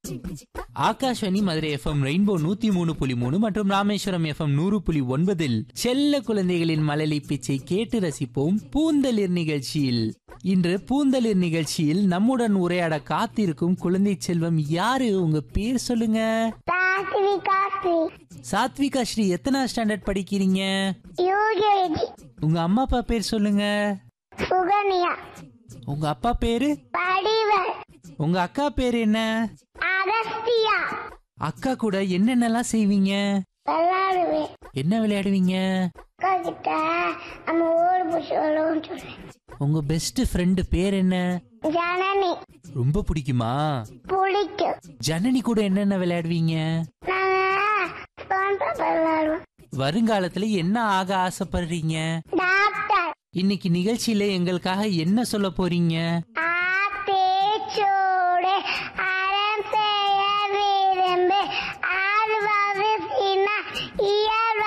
Akashvani Madurai FM rainbow நூத்தி மூணு புள்ளி மூணு மற்றும் ராமேஸ்வரம் எஃப்எம் நூறு புள்ளி ஒன்பதில் செல்ல குழந்தைகளின் மழலை பிச்சை கேட்டு ரசிப்போம் பூந்தளிர் நிகழ்ச்சியில் இன்று பூந்தளிர் நிகழ்ச்சியில் நம்முடன் உரையாட காத்திருக்கும் குழந்தை செல்வம் யாரு உங்க பேர் சொல்லுங்க சாத்வி காஸ்தி சாத்விகா ஸ்ரீ எத்தனை ஸ்டாண்டர்ட் படிக்கிறீங்க யூகேஜி உங்க அம்மா அப்பா பேர் சொல்லுங்க சுகன்யா உங்க அப்பா பேரு படிவல் உங்க அக்கா பேர் என்ன அகஸ்தியா அக்கா கூட என்னென்னலாம் செய்வீங்க விளாடுவேன் என்ன விளையாடுவீங்க அக்கா கிட்ட நம்ம ஓடு பிடிச்சி விளாடுவோம் சொல்றேன் உங்க பெஸ்ட் ஃப்ரெண்டு பேர் என்ன ஜனனி ரொம்ப பிடிக்குமா பிடிக்கும் ஜனனி கூட என்னென்ன விளையாடுவீங்க நாங்க ஸ்டோன் பேப்பர் விளாடுவோம் வருங்காலத்துல என்ன ஆக ஆசைப்படுறீங்க டாக்டர் இன்னைக்கு நிகழ்ச்சியில எங்களுக்காக என்ன சொல்ல போறீங்க